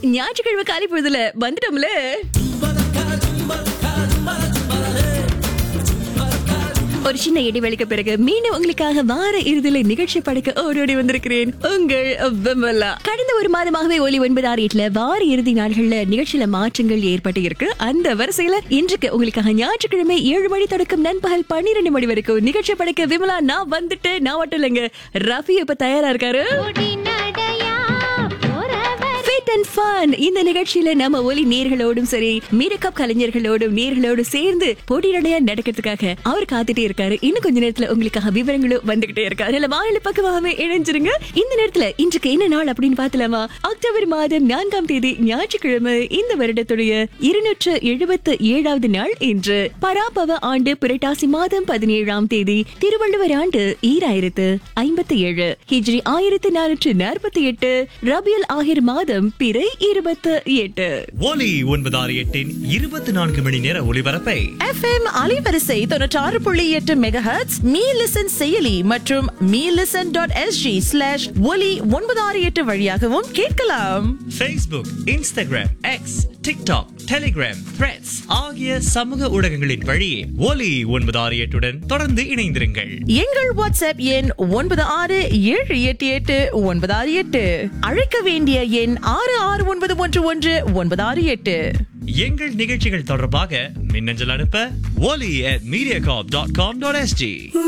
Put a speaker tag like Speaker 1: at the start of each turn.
Speaker 1: ஞாயிற்றுக்கிழமை காலை பொழுதுல வந்துட்டோம்ல ஒரு சின்ன இடைவெளிக்கு பிறகு மீண்டும் உங்களுக்காக வார இறுதியில நிகழ்ச்சி படைக்க ஓடோடி வந்திருக்கிறேன் உங்கள் விமலா கடந்த ஒரு மாதமாகவே ஒலி ஒன்பது ஆறு எட்டுல வார இறுதி நாள்கள்ல நிகழ்ச்சியில மாற்றங்கள் ஏற்பட்டு இருக்கு அந்த வரிசையில இன்றைக்கு உங்களுக்காக ஞாயிற்றுக்கிழமை ஏழு மணி தொடக்கம் நண்பகல் பன்னிரண்டு மணி வரைக்கும் நிகழ்ச்சி படைக்க விமலா நான் வந்துட்டு நான் மட்டும் இல்லைங்க ரஃபி இப்ப தயாரா இருக்காரு Fit and Fun. இந்த நிகழ்ச்சியில நம்ம ஒலி நேர்களோடும் சரி மீரக்கப் கலைஞர்களோடும் நேர்களோடும் சேர்ந்து போட்டியடைய நடக்கிறதுக்காக அவர் காத்துட்டே இருக்காரு இன்னும் கொஞ்ச நேரத்துல உங்களுக்காக விவரங்களும் வந்துகிட்டே இருக்காரு இல்ல வாயில பக்கமாகவே இணைஞ்சிருங்க இந்த நேரத்துல இன்றைக்கு என்ன நாள் அப்படின்னு பார்த்தலாமா அக்டோபர் மாதம் நான்காம் தேதி ஞாயிற்றுக்கிழமை இந்த வருடத்துடைய இருநூற்று எழுபத்து ஏழாவது நாள் இன்று பராபவ ஆண்டு புரட்டாசி மாதம் பதினேழாம் தேதி திருவள்ளுவர் ஆண்டு ஈராயிரத்து ஐம்பத்தி ஏழு ஹிஜ்ரி ஆயிரத்து நானூற்று நாற்பத்தி எட்டு ரபியல் ஆகிர் மாதம் பிறை இருபத்து எட்டு
Speaker 2: ஒலி ஒன்பதாறு எட்டின் இருபத்தி நான்கு மணி நேர ஒளிபரப்பை
Speaker 3: எஃப்எம் அலைவரிசை தொண்ணூற்றாறு புள்ளி எட்டு மெகாஹெட்ஸ் மீ லிசன் செயலி மற்றும் me listen dot S G slash ஒலி ஒன்பது ஆறு எட்டு வழியாகவும் கேட்கலாம்
Speaker 2: Facebook, Instagram, X, TikTok, Telegram, Threads ஆகிய சமூக ஊடகங்களின் வழி ஒலி ஒன்பதாறு எட்டுடன் தொடர்ந்து இணைந்திருங்கள்
Speaker 3: எங்கள் வாட்ஸ்அப் எண் ஒன்பது ஆறு ஏழு எட்டு எட்டு ஒன்பது ஆறு எட்டு அழைக்க வேண்டிய எண் ஆறு ஆறு ஒன்பது ஒன்று ஒன்று ஒன்பது ஆறு எட்டு
Speaker 2: எங்கள் நிகழ்ச்சிகள் தொடர்பாக மின்னஞ்சல் அனுப்ப ஒலி at mediacorp.com.sg